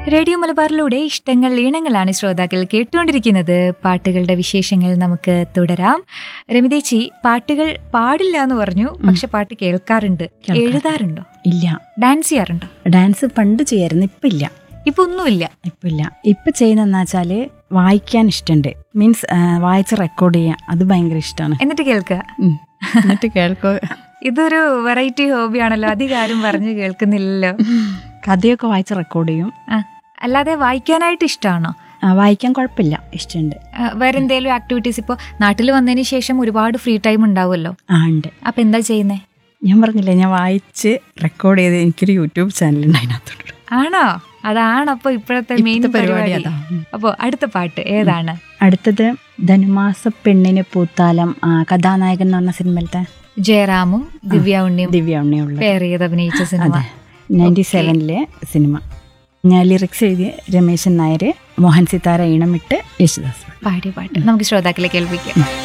Radio മലബാറിലൂടെ ഇഷ്ടങ്ങൾ ഈണങ്ങളാണ് ശ്രോതാക്കൾ കേട്ടുകൊണ്ടിരിക്കുന്നത് പാട്ടുകളുടെ വിശേഷങ്ങൾ നമുക്ക് തുടരാം രമിതേച്ചി പാട്ടുകൾ പാടില്ല എന്ന് പറഞ്ഞു പക്ഷെ പാട്ട് കേൾക്കാറുണ്ട് കേൾക്കാം. എഴുതാറുണ്ടോ ഇല്ല ഡാൻസ് ചെയ്യാറുണ്ടോ ഡാൻസ് പണ്ട് ചെയ്യായിരുന്നു ഇപ്പം ഇല്ല ഇപ്പൊ ഒന്നുമില്ല ഇപ്പം ഇല്ല ഇപ്പം ചെയ്യുന്നതെന്ന് വെച്ചാൽ വായിക്കാൻ ഇഷ്ടമുണ്ട് മീൻസ് വായിച്ച് റെക്കോർഡ് ചെയ്യാൻ അത് ഭയങ്കര ഇഷ്ടമാണ് എന്നിട്ട് കേൾക്കുക എന്നിട്ട് കേൾക്കോ ഇതൊരു വെറൈറ്റി ഹോബിയാണല്ലോ അധികം ആരും പറഞ്ഞു കേൾക്കുന്നില്ലല്ലോ കഥയൊക്കെ വായിച്ച് റെക്കോർഡ് ചെയ്യും ആ, അല്ലാതെ വായിക്കാനായിട്ട് ഇഷ്ടമാണോ ആ, വായിക്കാൻ കുഴപ്പമില്ല ഇഷ്ടമുണ്ട് ആ, വേറെ എന്തെങ്കിലും ആക്ടിവിറ്റീസ് ഇപ്പോൾ നാട്ടിൽ വന്നതിന് ശേഷം ഒരുപാട് ഫ്രീ ടൈം ഉണ്ടാവുമല്ലോ ആ ഉണ്ട് അപ്പൊ എന്താ ചെയ്യുന്നേ ഞാൻ പറഞ്ഞില്ലേ ഞാൻ വായിച്ച് റെക്കോർഡ് ചെയ്ത് എനിക്കൊരു യൂട്യൂബ് ചാനൽ ഉണ്ട് അതിനകത്തോട്ട് ആണോ അതാണ് അപ്പൊ ഇപ്പോഴത്തെ മെയിൻ ഇപ്പോഴത്തെ പരിപാടി പരിപാടി അതാ ഉം. അപ്പോ അടുത്ത പാട്ട് ഏതാണ് അടുത്തത് ധനുമാസ പെണ്ണിന് പൂത്താലം ആ, കഥാനായകൻ എന്ന് പറഞ്ഞ സിനിമയിലത്തെ ജയറാമും ദിവ്യ ഉണ്ണിയും ദിവ്യ ഉണ്ണിയുള്ള പേർ ചെയ്ത് അഭിനയിച്ച സിനിമ അതെ നയൻറ്റി സെവനിലെ സിനിമ ഞാൻ ലിറിക്സ് എഴുതിയ രമേശൻ നായർ മോഹൻ സിതാര ഈണമിട്ട് യേശുദാസ് പാടിയ പാട്ട് നമുക്ക് ശ്രോതാക്കളെ കേൾപ്പിക്കാം